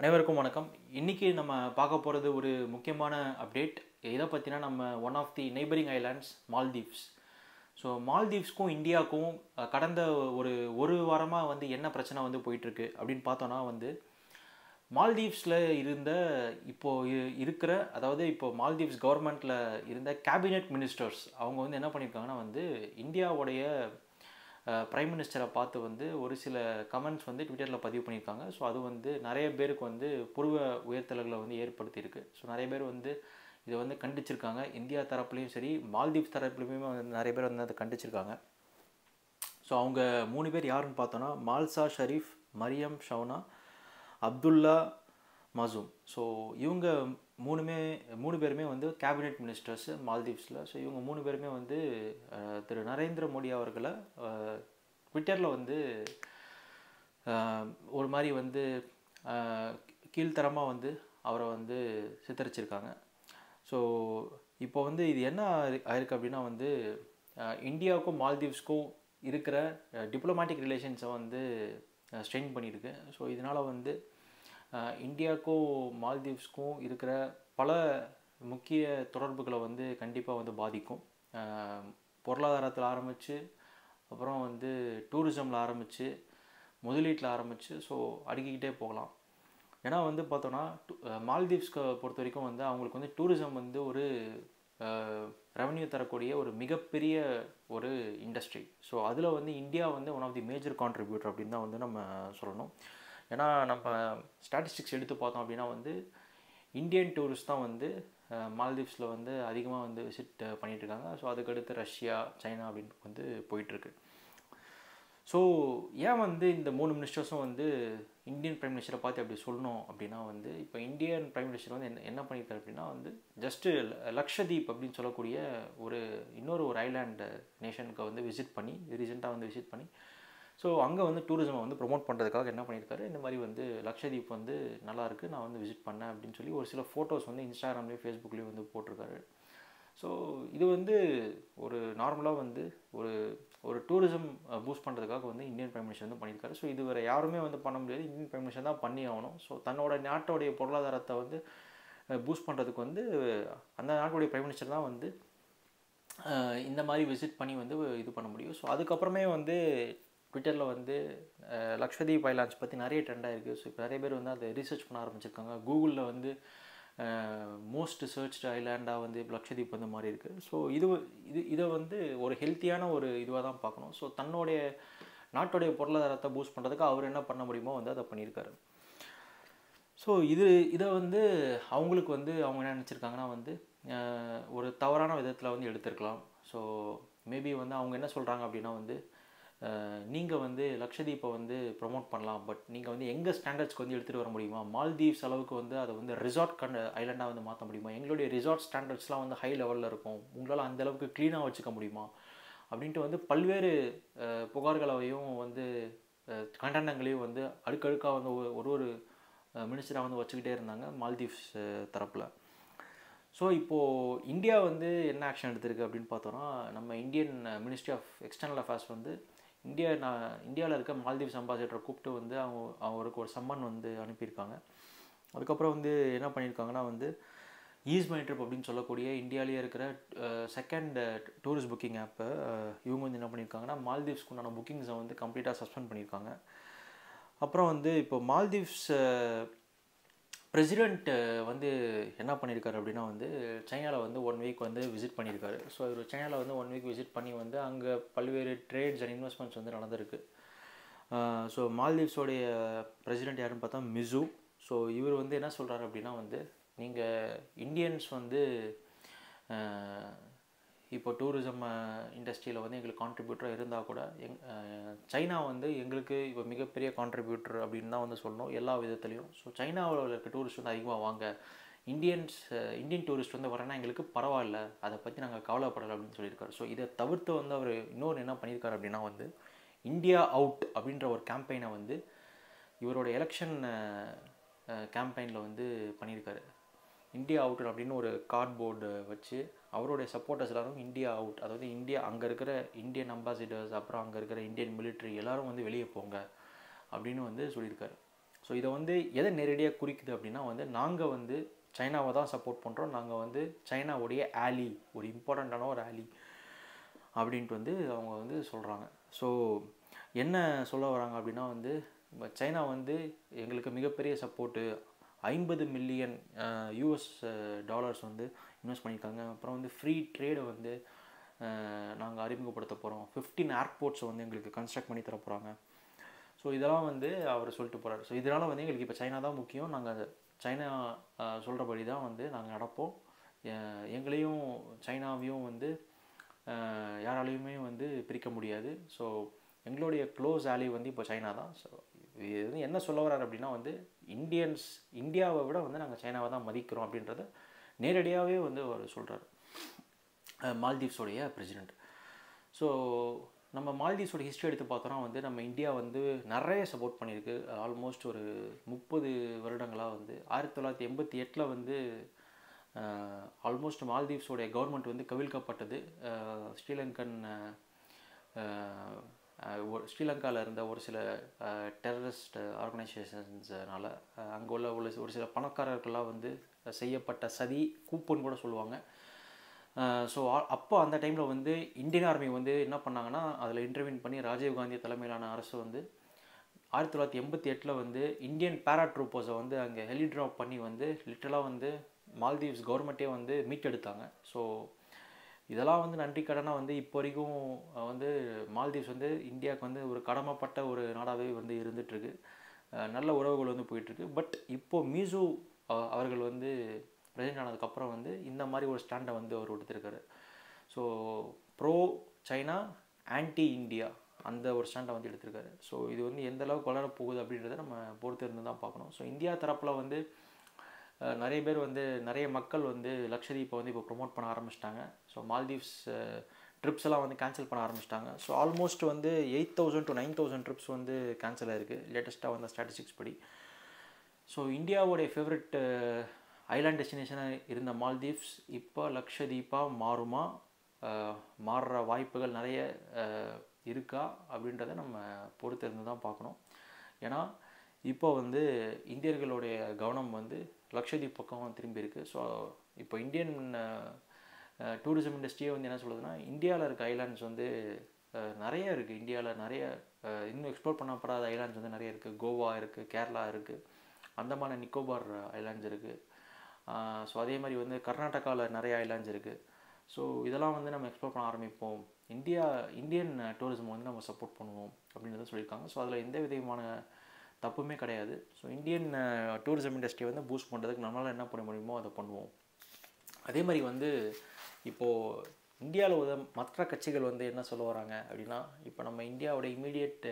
அனைவருக்கும் வணக்கம் இன்றைக்கி நம்ம பார்க்க போகிறது ஒரு முக்கியமான அப்டேட் எதை பற்றினா நம்ம one of the neighbouring islands Maldives so மால்தீவ்ஸ்க்கும் இந்தியாவுக்கும் அஹ், கடந்த ஒரு ஒரு வாரமாக வந்து என்ன பிரச்சனை வந்து போயிட்டுருக்கு அப்படின்னு பார்த்தோன்னா வந்து மால்தீவ்ஸில் இருந்த இப்போ இ- இருக்கிற அதாவது இப்போ மால்தீவ்ஸ் கவர்மெண்ட்டில் இருந்த கேபினெட் மினிஸ்டர்ஸ் அவங்க வந்து என்ன பண்ணியிருக்காங்கன்னா வந்து இந்தியாவுடைய பிரைம் மினிஸ்டரை பார்த்து வந்து ஒரு சில கமெண்ட்ஸ் வந்து ட்விட்டரில் பதிவு பண்ணியிருக்காங்க ஸோ அது வந்து நிறைய பேருக்கு வந்து புருவ உயர்த்தல்களை வந்து ஏற்படுத்தியிருக்கு ஸோ நிறைய பேர் வந்து இதை வந்து கண்டிச்சிருக்காங்க இந்தியா தரப்புலையும் சரி மால்தீவ்ஸ் தரப்புலையுமே வந்து நிறைய பேர் வந்து அதை கண்டிச்சிருக்காங்க ஸோ அவங்க மூணு பேர் யாருன்னு பார்த்தோன்னா மால்சா ஷரீஃப் மரியம் ஷவுனா அப்துல்லா மசூம் ஸோ இவங்க மூணுமே மூணு பேருமே வந்து கேபினெட் மினிஸ்டர்ஸ் மால்தீவ்ஸில் ஸோ இவங்க மூணு பேருமே வந்து அஹ், திரு நரேந்திர மோடி அவர்களை ட்விட்டரில் வந்து அஹ், ஒரு மாதிரி வந்து கீழ்த்தரமாக வந்து அவரை வந்து சித்தரிச்சிருக்காங்க ஸோ இப்போ வந்து இது என்ன ஆயிரு- ஆயிருக்கு அப்படின்னா வந்து அஹ், இந்தியாவுக்கும் மால்தீவ்ஸ்க்கும் இருக்கிற டிப்ளமேட்டிக் ரிலேஷன்ஸை வந்து ஸ்ட்ரெயின் பண்ணியிருக்கு ஸோ இதனால் வந்து அஹ், இந்தியாவுக்கும் மால்தீவ்ஸ்க்கும் இருக்கிற பல முக்கிய தொடர்புகளை வந்து கண்டிப்பாக வந்து பாதிக்கும் அஹ், பொருளாதாரத்தில் ஆரம்பித்து அப்புறம் வந்து டூரிசமில் ஆரம்பித்து முதலீட்டில் ஆரம்பித்து ஸோ அடுக்கிக்கிட்டே போகலாம் ஏன்னா வந்து பார்த்தோன்னா டு- அஹ் மால்தீவ்ஸ்க்கு பொறுத்த வரைக்கும் வந்து அவங்களுக்கு வந்து டூரிசம் வந்து ஒரு ரெவன்யூ தரக்கூடிய ஒரு மிகப்பெரிய ஒரு இண்டஸ்ட்ரி ஸோ அதில் வந்து இந்தியா வந்து one of the major contributor அப்படின்னு தான் வந்து நம்ம சொல்லணும் ஏன்னா நம்ம ஸ்டாட்டிஸ்டிக்ஸ் எடுத்து பார்த்தோம் அப்படின்னா வந்து இந்தியன் டூரிஸ்ட் தான் வந்து மால்தீவ்ஸில் வந்து அதிகமாக வந்து விசிட் பண்ணிட்டு இருக்காங்க ஸோ அதுக்கடுத்து ரஷ்யா சைனா அப்படின்னு வந்து போயிட்டுருக்கு ஸோ ஏன் வந்து இந்த மூணு மினிஸ்டர்ஸும் வந்து இந்தியன் பிரைம் மினிஸ்டரை பார்த்து அப்படி சொல்லணும் அப்படின்னா வந்து இப்போ இந்தியன் பிரைம் மினிஸ்டர் வந்து என்ன என்ன பண்ணியிருக்காரு அப்படின்னா வந்து ஜஸ்ட்டு லக்ஷதீப் அப்படின்னு சொல்லக்கூடிய ஒரு இன்னொரு ஒரு ஐலாண்ட் நேஷனுக்கு வந்து விசிட் பண்ணி ரீசெண்டாக வந்து விசிட் பண்ணி ஸோ அங்கே வந்து டூரிசமை வந்து ப்ரொமோட் பண்ணுறதுக்காக என்ன பண்ணியிருக்காரு இந்த மாதிரி வந்து லக்ஷதீப் வந்து நல்லா இருக்கு நான் வந்து விசிட் பண்ணேன் அப்படின்னு சொல்லி ஒரு சில ஃபோட்டோஸ் வந்து இன்ஸ்டாகிராம்லேயும் ஃபேஸ்புக்லேயும் வந்து போட்டிருக்காரு ஸோ இது வந்து ஒரு நார்மலாக வந்து ஒரு ஒரு டூரிசம் பூஸ்ட் பண்ணுறதுக்காக வந்து இந்தியன் பிரைம் மினிஸ்டர் வந்து பண்ணியிருக்காரு ஸோ இது வேறு யாருமே வந்து பண்ண முடியாது இந்தியன் பிரைம் மினிஸ்டர் தான் பண்ணி ஆகணும் ஸோ தன்னோட நாட்டோடைய பொருளாதாரத்தை வந்து பூஸ்ட் பண்ணுறதுக்கு வந்து அந்த நாட்டுடைய பிரைம் மினிஸ்டர் தான் வந்து அஹ், இந்த மாதிரி விசிட் பண்ணி வந்து இது பண்ண முடியும் ஸோ அதுக்கப்புறமே வந்து ட்விட்டரில் வந்து அஹ், லக்ஷதீப் ஐலாண்ட்ஸ் பற்றி நிறைய ட்ரெண்டாக இருக்குது ஸோ இப்போ நிறைய பேர் வந்து அதை ரிசர்ச் பண்ண ஆரம்பிச்சிருக்காங்க கூகுளில் வந்து மோஸ்ட் சர்ச் ஐலாண்டாக வந்து இப்ப லக்ஷதீப் வந்து மாறி இருக்குது ஸோ இது இது இதை வந்து ஒரு ஹெல்த்தியான ஒரு இதுவாக தான் பார்க்கணும் ஸோ தன்னுடைய நாட்டுடைய பொருளாதாரத்தை பூஸ்ட் பண்ணுறதுக்கு அவர் என்ன பண்ண முடியுமோ வந்து அதை பண்ணியிருக்காரு ஸோ இது இதை வந்து அவங்களுக்கு வந்து அவங்க என்ன நினச்சிருக்காங்கன்னா வந்து அஹ், ஒரு தவறான விதத்தில் வந்து எடுத்திருக்கலாம் ஸோ மேபி வந்து அவங்க என்ன சொல்கிறாங்க அப்படின்னா வந்து நீங்கள் வந்து லக்ஷதீப்பை வந்து ப்ரொமோட் பண்ணலாம் பட் நீங்கள் வந்து எங்கள் ஸ்டாண்டர்ட்ஸ்க்கு வந்து எடுத்துகிட்டு வர முடியுமா மால்தீவ்ஸ் அளவுக்கு வந்து அதை வந்து ரிசார்ட் கண்ட ஐலாண்டாக வந்து மாற்ற முடியுமா எங்களுடைய ரிசார்ட் ஸ்டாண்டர்ட்ஸ்லாம் வந்து ஹை லெவலில் இருக்கும் உங்களால் அந்த அளவுக்கு க்ளீனாக வச்சுக்க முடியுமா அப்படின்ட்டு வந்து பல்வேறு அஹ், புகார்களையும் வந்து அஹ், கண்டனங்களையும் வந்து அடுக்கடுக்காக வந்து ஒரு- ஒரு ஒரு மினிஸ்டராக வந்து வச்சுக்கிட்டே இருந்தாங்க மால்தீவ்ஸ் தரப்பில் ஸோ இப்போது இந்தியா வந்து என்ன ஆக்ஷன் எடுத்திருக்கு அப்படின்னு பார்த்தோன்னா நம்ம Indian ministry of external affairs வந்து இந்தியா நான் இந்தியாவில் இருக்க மால்தீவ்ஸ் அம்பாசிடரை கூப்பிட்டு வந்து அவங்க அவருக்கு ஒரு சம்மன் வந்து அனுப்பியிருக்காங்க அதுக்கப்புறம் வந்து என்ன பண்ணியிருக்காங்கன்னா வந்து ஈஸ் மை ட்ரிப் அப்படின்னு சொல்லக்கூடிய இந்தியாவிலேயே இருக்கிற செகண்ட் டூரிஸ்ட் புக்கிங் ஆப்பை இவங்க வந்து என்ன பண்ணியிருக்காங்கன்னா மால்தீவ்ஸ்க்கு உண்டான புக்கிங்ஸை வந்து கம்ப்ளீட்டாக சஸ்பெண்ட் பண்ணியிருக்காங்க அப்புறம் வந்து இப்போ மால்தீவ்ஸ் பிரசிடெண்ட் வந்து என்ன பண்ணியிருக்காரு அப்படின்னா வந்து சைனாவில் வந்து ஒன் வீக் வந்து விசிட் பண்ணியிருக்காரு ஸோ இவர் சைனாவில் வந்து ஒன் வீக் விசிட் பண்ணி வந்து அங்கே பல்வேறு ட்ரேட்ஸ் அண்ட் இன்வெஸ்ட்மெண்ட்ஸ் வந்து நடந்திருக்கு ஸோ மால்தீவ்ஸோடைய பிரசிடெண்ட் யாருன்னு பார்த்தா மிசு ஸோ இவர் வந்து என்ன சொல்கிறாரு அப்படின்னா வந்து நீங்கள் இந்தியன்ஸ் வந்து அஹ், இப்போ டூரிசம் இண்டஸ்ட்ரியில் வந்து எங்களுக்கு கான்ட்ரிபியூட்டராக இருந்தால் கூட எங் அஹ், சைனா வந்து எங்களுக்கு இப்போ மிகப்பெரிய கான்ட்ரிபியூட்டர் அப்படின்னு தான் வந்து சொல்லணும் எல்லா விதத்துலையும் ஸோ சைனாவில் இருக்க டூரிஸ்ட் வந்து அதிகமாக வாங்க இந்தியன்ஸ் அஹ், இந்தியன் டூரிஸ்ட் வந்து வரேன்னா எங்களுக்கு பரவாயில்ல அதை பற்றி நாங்கள் கவலைப்படலை அப்படின்னு சொல்லியிருக்காரு ஸோ இதை தவிர்த்து வந்து அவர் இன்னொன்று என்ன பண்ணியிருக்காரு அப்படின்னா வந்து இந்தியா அவுட் அப்படின்ற ஒரு கேம்பெயினை வந்து இவரோட எலெக்ஷன் கேம்பெயினில் வந்து பண்ணியிருக்காரு இந்தியா அவுட் அப்படின்னு ஒரு கார்ட்போர்டு வச்சு அவருடைய சப்போர்ட்டர்ஸ் எல்லாரும் இந்தியா அவுட் அதாவது இந்தியா அங்கே இருக்கிற இந்தியன் அம்பாசிடர்ஸ் அப்புறம் அங்கே இருக்கிற இந்தியன் military எல்லாரும் வந்து வெளியே போங்க அப்படின்னு வந்து சொல்லியிருக்காரு ஸோ இதை வந்து எதை நேரடியாக குறிக்குது அப்படின்னா வந்து நாங்கள் வந்து சைனாவை தான் சப்போர்ட் பண்ணுறோம் நாங்கள் வந்து சைனாவுடைய ஆலி ஒரு இம்பார்ட்டண்ட்டான ஒரு ஆலி அப்படின்ட்டு வந்து அவங்க வந்து சொல்கிறாங்க ஸோ என்ன சொல்ல வராங்க அப்படின்னா வந்து இப்ப சைனா வந்து எங்களுக்கு மிகப்பெரிய சப்போர்ட்டு ஐம்பது மில்லியன் யூஎஸ் டாலர்ஸ் வந்து இன்வெஸ்ட் பண்ணியிருக்காங்க அப்புறம் வந்து ஃப்ரீ ட்ரேடை வந்து நாங்கள் அறிமுகப்படுத்த போகிறோம் ஃபிஃப்டீன் ஏர்போர்ட்ஸை வந்து எங்களுக்கு கன்ஸ்ட்ரக்ட் பண்ணி தர போகிறாங்க ஸோ இதெல்லாம் வந்து அவர் சொல்லிட்டு போகிறாரு ஸோ இதனால் வந்து எங்களுக்கு இப்போ சைனா தான் முக்கியம் நாங்கள் சைனா சொல்கிறபடி தான் வந்து நாங்கள் நடப்போம் எ- எங்களையும் சைனாவையும் வந்து அஹ், யாராலையுமே வந்து பிரிக்க முடியாது ஸோ எங்களுடைய க்ளோஸ் ஆலி வந்து இப்போ சைனா தான் ஸோ இது வந்து என்ன சொல்ல வர்றாரு அப்படின்னா வந்து இந்தியன்ஸ் இந்தியாவை விட வந்து நாங்கள் சைனாவை தான் மதிக்கிறோம் அப்படின்றத நேரடியாகவே வந்து அவர் சொல்கிறார் மால்தீவ்ஸோடைய பிரசிடெண்ட் ஸோ நம்ம மால்தீவ்ஸோட ஹிஸ்ட்ரி எடுத்து பார்த்தோன்னா வந்து நம்ம இந்தியா வந்து நிறைய சப்போர்ட் பண்ணியிருக்கு ஆல்மோஸ்ட் ஒரு முப்பது வருடங்களாக வந்து ஆயிரத்தி தொள்ளாயிரத்தி எண்பத்தி எட்டில் வந்து ஆல்மோஸ்ட் மால்தீவ்ஸோடைய கவர்மெண்ட் வந்து கவிழ்க்கப்பட்டது அஹ், ஸ்ரீலங்கன் ஸ்ரீலங்காவில் இருந்த ஒரு சில டெரரிஸ்ட் ஆர்கனைசேஷன்ஸ்னால அங்கே உள்ள ஒரு ஒரு சில பணக்காரர்கள்லாம் வந்து செய்யப்பட்ட சதி கூப்புன்னு கூட சொல்லுவாங்க ஸோ அப்போ அந்த டைமில் வந்து இந்தியன் ஆர்மி வந்து என்ன பண்ணாங்கன்னா அதில் இன்டர்வியூன் பண்ணி ராஜீவ் காந்தி தலைமையிலான அரசு வந்து ஆயிரத்தி தொள்ளாயிரத்தி எண்பத்தி எட்டில் வந்து இந்தியன் பேராட்ரூப்பர்ஸை வந்து அங்கே ஹெலிட்ராப் பண்ணி வந்து லிட்டலாக வந்து மால்தீவ்ஸ் கவர்மெண்ட்டே வந்து மீட்டெடுத்தாங்க ஸோ இதெல்லாம் வந்து நன்றி கடனாக வந்து இப்போ வரைக்கும் அஹ், வந்து மால்தீவ்ஸ் வந்து இந்தியாவுக்கு வந்து ஒரு கடமைப்பட்ட ஒரு நாடாகவே வந்து இருந்துகிட்ருக்கு நல்ல உறவுகள் வந்து போயிட்டுருக்கு பட் இப்போது மீசு அஹ், அவர்கள் வந்து பிரசிடென்ட் ஆனதுக்கப்புறம் வந்து இந்த மாதிரி ஒரு ஸ்டாண்டை வந்து அவர் எடுத்திருக்காரு so pro China anti India அந்த ஒரு ஸ்டாண்டை வந்து எடுத்திருக்காரு ஸோ இது வந்து எந்த அளவுக்கு வளர போகுது அப்படின்றத நம்ம பொறுத்து இருந்து தான் பார்க்கணும் ஸோ இந்தியா தரப்பில் வந்து அஹ், நிறைய பேர் வந்து நிறைய மக்கள் வந்து லக்ஷதீப்பை வந்து இப்போ ப்ரொமோட் பண்ண ஆரம்பிச்சிட்டாங்க ஸோ மால்தீவ்ஸ் ட்ரிப்ஸ் எல்லாம் வந்து கேன்சல் பண்ண ஆரம்பிச்சிட்டாங்க ஸோ ஆல்மோஸ்ட் வந்து eight thousand to nine thousand trips வந்து கேன்சல் ஆயிருக்கு லேட்டஸ்ட்டாக வந்த ஸ்டாட்டிஸ்டிக்ஸ் படி ஸோ இந்தியாவுடைய ஃபேவரட் ஐலாண்ட் டெஸ்டினேஷனாக இருந்த மால்தீவ்ஸ் இப்போ லக்ஷதீப்பாக மாறுமா அஹ், மாறுற வாய்ப்புகள் நிறைய அஹ், இருக்கா அப்படின்றத நம்ம பொறுத்து இருந்து தான் பார்க்கணும் ஏன்னா இப்போ வந்து இந்தியர்களுடைய கவனம் வந்து லக்ஷதீப் பக்கம் திரும்பி இருக்கு ஸோ இப்போ இந்தியன் டூரிசம் இண்டஸ்ட்ரியே வந்து என்ன சொல்லுதுன்னா இந்தியாவில் இருக்க ஐலாண்ட்ஸ் வந்து அஹ், நிறைய இருக்குது இந்தியாவில் நிறைய அஹ், இன்னும் எக்ஸ்ப்ளோர் பண்ணப்படாத ஐலாண்ட்ஸ் வந்து நிறைய இருக்குது கோவா இருக்குது கேரளா இருக்குது அந்தமான நிக்கோபார் ஐலாண்ட்ஸ் இருக்குது ஸோ அதே மாதிரி வந்து கர்நாடகாவில் நிறைய ஐலாண்ட்ஸ் இருக்குது ஸோ இதெல்லாம் வந்து நம்ம எக்ஸ்ப்ளோர் பண்ண ஆரம்பிப்போம் இந்தியா இந்தியன் டூரிசம் வந்து நம்ம சப்போர்ட் பண்ணுவோம் அப்படின்றத சொல்லியிருக்காங்க ஸோ அதில் எந்த விதமான தப்புமே கிடையாது ஸோ இந்தியன் டூரிசம் இண்டஸ்ட்ரி வந்து பூஸ்ட் பண்ணுறதுக்கு நம்மளால் என்ன பண்ண முடியுமோ அதை பண்ணுவோம் அதே மாதிரி வந்து இப்போது இந்தியாவில் உள்ள மற்ற கட்சிகள் வந்து என்ன சொல்ல வராங்க அப்படின்னா இப்போ நம்ம இந்தியாவோட இமீடியட்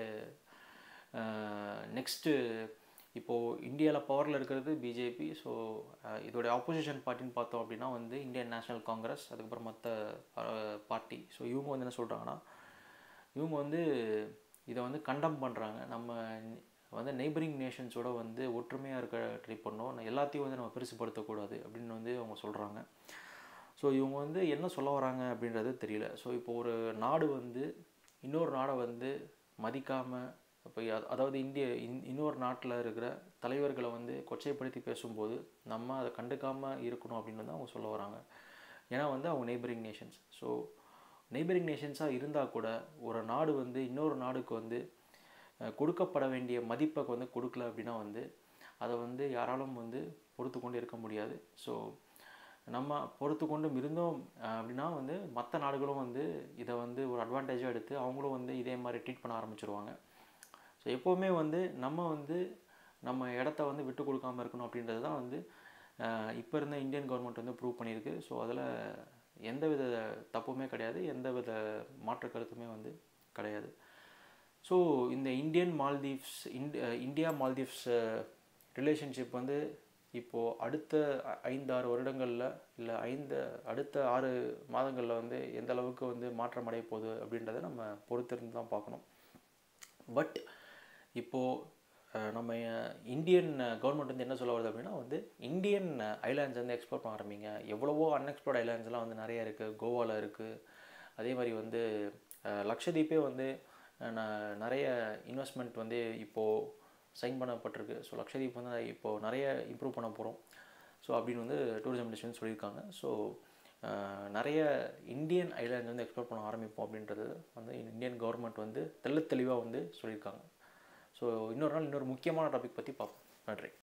நெக்ஸ்ட்டு இப்போது இந்தியாவில் பவரில் இருக்கிறது பிஜேபி ஸோ இதோடைய ஆப்போசிஷன் பார்ட்டின்னு பார்த்தோம் அப்படின்னா வந்து இந்தியன் நேஷனல் காங்கிரஸ் அதுக்கப்புறம் மற்ற பார்ட்டி ஸோ இவங்க வந்து என்ன சொல்கிறாங்கன்னா இவங்க வந்து இதை வந்து கண்டம் பண்ணுறாங்க நம்ம வந்து நெய்பரிங் நேஷன்ஸோட வந்து ஒற்றுமையாக இருக்க ட்ரை பண்ணோம் எல்லாத்தையும் வந்து நம்ம பெருசுப்படுத்தக்கூடாது அப்படின்னு வந்து அவங்க சொல்கிறாங்க ஸோ இவங்க வந்து என்ன சொல்ல வராங்க அப்படின்றது தெரியல ஸோ இப்போ ஒரு நாடு வந்து இன்னொரு நாடை வந்து மதிக்காமல் இப்போ அதாவது இந்திய இன் இன்னொரு நாட்டில் இருக்கிற தலைவர்களை வந்து கொச்சைப்படுத்தி பேசும்போது நம்ம அதை கண்டுக்காமல் இருக்கணும் அப்படின்னு வந்து அவங்க சொல்ல வராங்க ஏன்னா வந்து அவங்க நெய்பரிங் நேஷன்ஸ் ஸோ நெய்பரிங் நேஷன்ஸாக இருந்தால் கூட ஒரு நாடு வந்து இன்னொரு நாடுக்கு வந்து அஹ், கொடுக்கப்பட வேண்டிய மதிப்பை வந்து கொடுக்கல அப்படின்னா வந்து அதை வந்து யாராலும் வந்து பொறுத்து கொண்டு இருக்க முடியாது ஸோ நம்ம பொறுத்து கொண்டும் இருந்தோம் அஹ், அப்படின்னா வந்து மற்ற நாடுகளும் வந்து இதை வந்து ஒரு அட்வான்டேஜாக எடுத்து அவங்களும் வந்து இதே மாதிரி ட்ரீட் பண்ண ஆரம்பிச்சிருவாங்க ஸோ எப்போவுமே வந்து நம்ம வந்து நம்ம இடத்த வந்து விட்டு கொடுக்காம இருக்கணும் அப்படின்றது தான் வந்து இப்போ இருந்த இந்தியன் கவர்மெண்ட் வந்து ப்ரூவ் பண்ணியிருக்கு ஸோ அதில் எந்த வித தப்புமே கிடையாது எந்த வித மாற்று கருத்துமே வந்து கிடையாது ஸோ இந்த இந்தியன் மால்தீவ்ஸ் இண்ட் இந்தியா மால்தீவ்ஸ் ரிலேஷன்ஷிப் வந்து இப்போது அடுத்த ஐ- ஐந்து ஆறு வருடங்களில் இல்லை ஐந்து அடுத்த ஆறு மாதங்களில் வந்து எந்த அளவுக்கு வந்து மாற்றம் அடைய போகுது அப்படின்றத நம்ம பொறுத்திருந்து தான் பார்க்கணும் பட் இப்போது நம்ம அஹ், இந்தியன் கவர்மெண்ட் வந்து என்ன சொல்ல வருது அப்படின்னா வந்து இந்தியன் ஐலாண்ட்ஸ் வந்து எக்ஸ்ப்ளோர் பண்ண ஆரம்பிங்க எவ்வளவோ அன்எக்ஸ்ப்ளோர்ட் ஐலாண்ட்ஸ்லாம் வந்து நிறைய இருக்குது கோவாவில் இருக்குது அதே மாதிரி வந்து அஹ், லக்ஷதீப்பே வந்து அஹ், ந- நிறைய இன்வெஸ்ட்மெண்ட் வந்து இப்போது சைன் பண்ணப்பட்டிருக்கு ஸோ லக்ஷதீப் வந்து இப்போது நிறைய இம்ப்ரூவ் பண்ண போகிறோம் ஸோ அப்படின்னு வந்து டூரிசம் மினிஸ்ட்ரி சொல்லியிருக்காங்க ஸோ நிறைய இந்தியன் ஐலாண்ட் வந்து எக்ஸ்ப்ளோர் பண்ண ஆரம்பிப்போம் அப்படின்றது வந்து இந்தியன் கவர்மெண்ட் வந்து தெள்ள தெளிவாக வந்து சொல்லியிருக்காங்க ஸோ இன்னொரு நாள் இன்னொரு முக்கியமான டாபிக் பற்றி பார்ப்போம் நன்றி